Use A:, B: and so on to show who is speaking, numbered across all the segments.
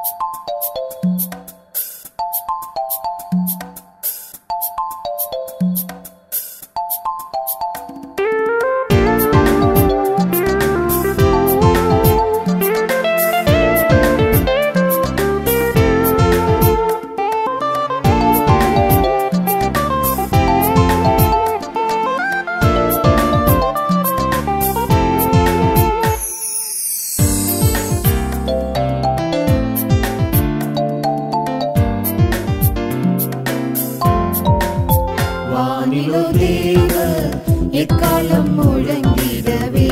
A: வானிலோ தேவ எக்காலம் முழங்கிடவே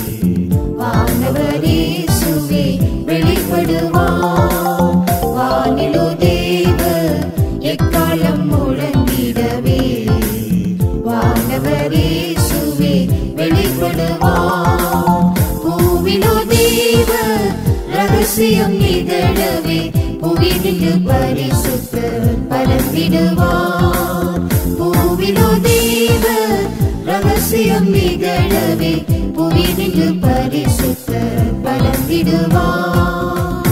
A: வானவரே சுவே வெளிப்படுவார் வானிலோ தேவ எக்காலம் முழங்கிடவே வானவரே சுவே வெளிப்படுவார் பூவிலோ தேவ ரகசியம் நிகழவே புவினில் பரிசுத்த பரந்திடுவார் பூவிலோ தேவ ரகசியம் நிகழவே புவினில் பரிசுத்த பரந்திடுவார்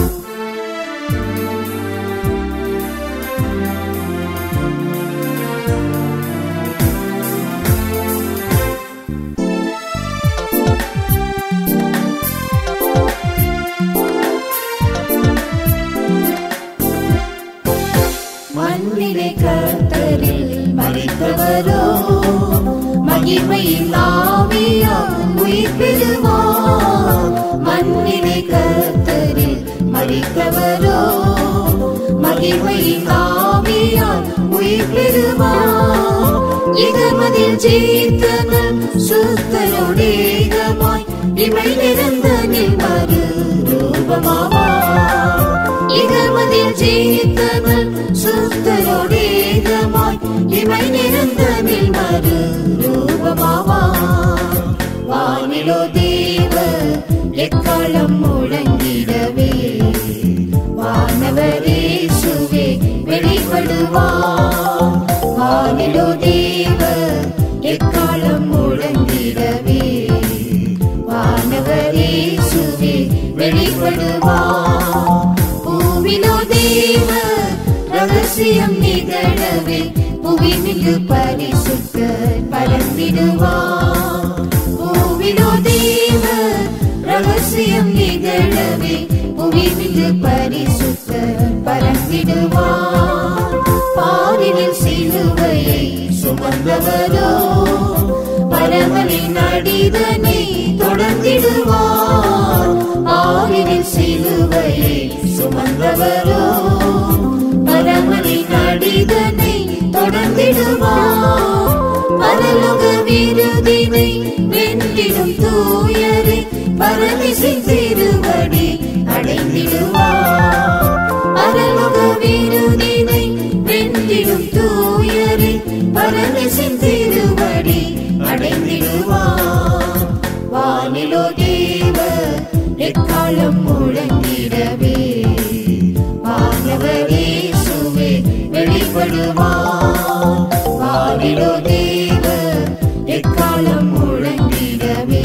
A: மண்ணிலே கர்த்தரில் மறித்தவரோ மகிமையில் ஆவியால் உயிர் பெறுவார் மண்ணிலே கர்த்தரில் மறித்தவரோ மகிமையில் ஆவியால் உயிர் பெறுவார் இகமதில் ஜீத்தனர் சுத்தரோடேகமாய் இமை நிறந்த நில்மறு ரூபமாவார் இகமதில் ஜீத்தனர் சுத்தரோடேகமாய் இமை நிறந்த நில்மறு ரூபமாவார் வானிலோ தேவ எக்காலம் முழங்கிடவே வானவரே சுவே வெளிப்படுவார் வானிலோ தேவ எக்காலம் முழங்கிடவே வானவரே சுவே வெளிப்படுவார் பூவிலோ தேவ ரகசியம் நிகழவே புவினில் பரிசுத்த பரந்திடுவார் பூவிலோ தேவ ரகசியம் நிகழவே புவினில் பரிசுத்த பரந்திடுவார் பாரினில் சிலுவையை சுமந்தவரோ பரமனின் அடிதனை தொடர்ந்திடுவார் பாரினில் சிலுவையை சுமந்தவரோ பரமனின் அடிதனை தொடர்ந்திடுவார் பரலோக விருதினை வென்றிடும் தூயரை பரதிசின் திருவடி அடைந்திடுவார் பரலோக விருதினை வென்றிடும் தூயரை பரதிசின் திருவடி அடைந்திடுவார் வானிலோ தேவ எக்காலம் முழங்கிடவே வானவரே சுவே வெளிப்படுவார் வானிலோ தேவ எக்காலம் முழங்கிடவே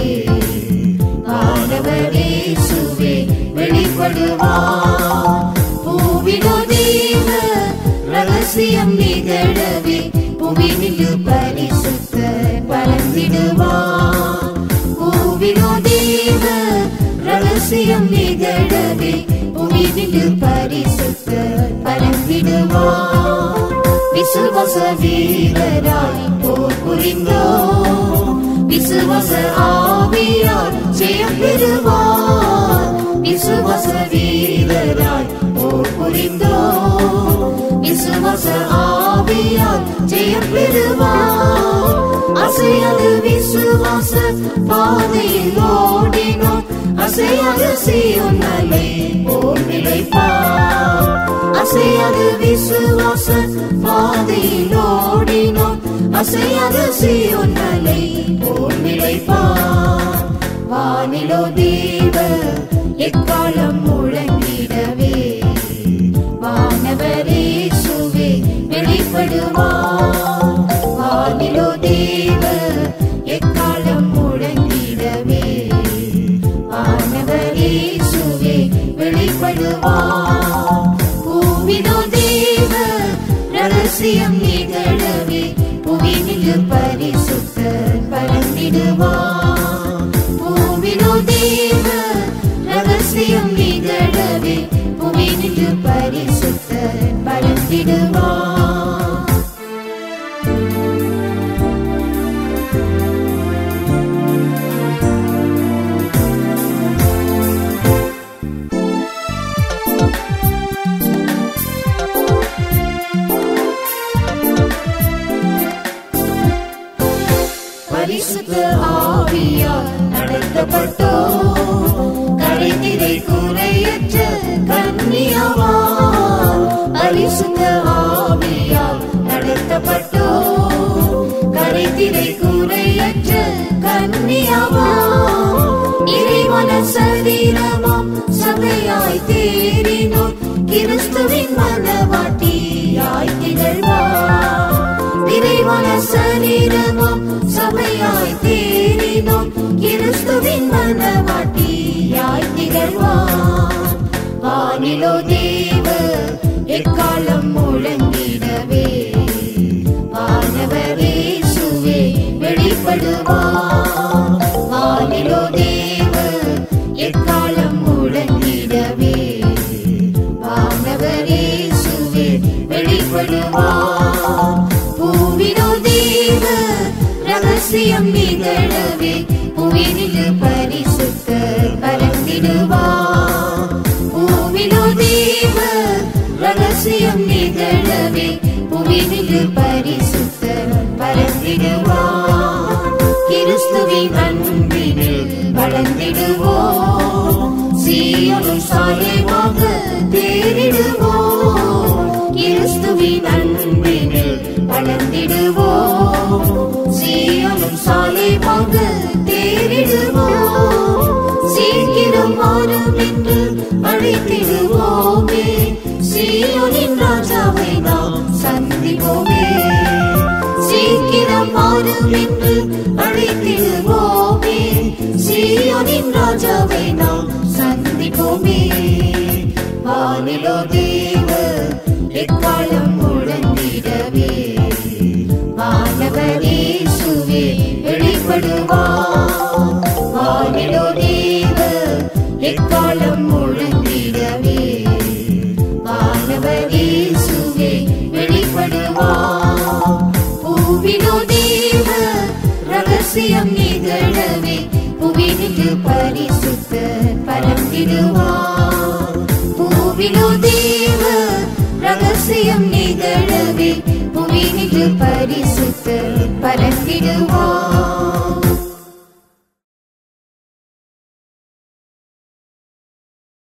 A: வானவரே சுவே வெளிப்படுவார் பூவிலோ தேவ ரகசியம் நிகழவே புவினில் பரிசுத்த பரந்திடுவார் பூவிலோ தேவ ரகசியம் நிகழவே புவினில் பரிசுத்த பரந்திடுவார் விசுவாச வீரராய் போர் புரிந்தோ விசுவாச ஆவியார் ஜெயம் பெறுவார் விசுவாச வீரராய் போர் புரிந்தோ விசுவாச ஆவியார் ஜெயம் பெறுவார் அசையாது விசுவாச பாதையில் ஓடினோம் அசையாது சீயோன் மலை போல் நிலைப்பார் அசையாது விசுவாச பாதையில் ஓடினோம் அசையாது சீயோன் மலை போல் நிலைப்பார் வானிலோ தேவ எக்காலம் முழங்கிடவே வானவரே சுவே வெளிப்படுவார் வானிலோ தேவ எக்காலம் முழங்கிடவே வானவரே சுவே வெளிப்படுவார் பூவினோ தேவ ரகசியம் நிகழவே புவினில் பரிசுத்த பரந்திடுவார் பூவினோ தேவ ரகசியம் நிகழவே புவினில் பரிசுத்த பரந்திடுவார் பரிசுத்த ஆவியால் நடத்தப்பட்டோ கரைதிரை குறையற்ற கன்னியாவா பரிசுத்த ஆவியால் நடத்தப்பட்டோ கரைதிரை குறையற்ற கன்னியாவா இறைவன சரீரமாம் சபையாய் தேறினோம் கிறிஸ்துவின் மனவாட்டியாய் திகழ்வார் இறைவன சரீரமாம் சபையாய் தேறினோம் கிறிஸ்துவின் மனவாட்டியாய் திகழ்வார் வானிலோ தேவ எக்காலம் முழங்கிடவே வானவரேசுவே வெளிப்படுவார் வானிலோ தேவ எக்காலம் முழங்கிடவே வானவரேசுவே வெளிப்படுவார் பூவினோ தேவ ரகசியம் நிகழவே புவினில் பரிசுத்த பரந்திடுவார் பூவினோ தேவ ரகசியம் நிகழவே புவினில் பரிசுத்த பரந்திடுவார் கிறிஸ்துவின் அன்பினில் வளர்ந்திடுவோம் சீயனும் சாலைவாக தேரிடுவோம் கிறிஸ்துவின் அன்பினில் வளர்ந்திடுவோம் சீயனும் சாலைவாக தேரிடுவோம் சீக்கிரம் மாறும் என்று அழைத்திடுவோமே சீயோனின் ராஜாவை நாம் சந்திப்போமே சீக்கிரம் மாறும் என்று அழைத்திடுவோமே சீயோனின் ராஜாவை நாம் சந்திப்போமே வானிலோ தேவ எக்காலம் முழங்கிடவே வானவரேசுவே வெளிப்படுவார் வானிலோ தேவ எக்காலம் முழங்கிடவே வானவரேசுவே வெளிப்படுவார் பூவிலோ தேவ ரகசியம் நிகழவே புவினில் பரிசுத்த பரந்திடுவார் பூவிலோ தேவ ரகசியம் நிகழவே புவினில் பரிசுத்த பரந்திடுவார்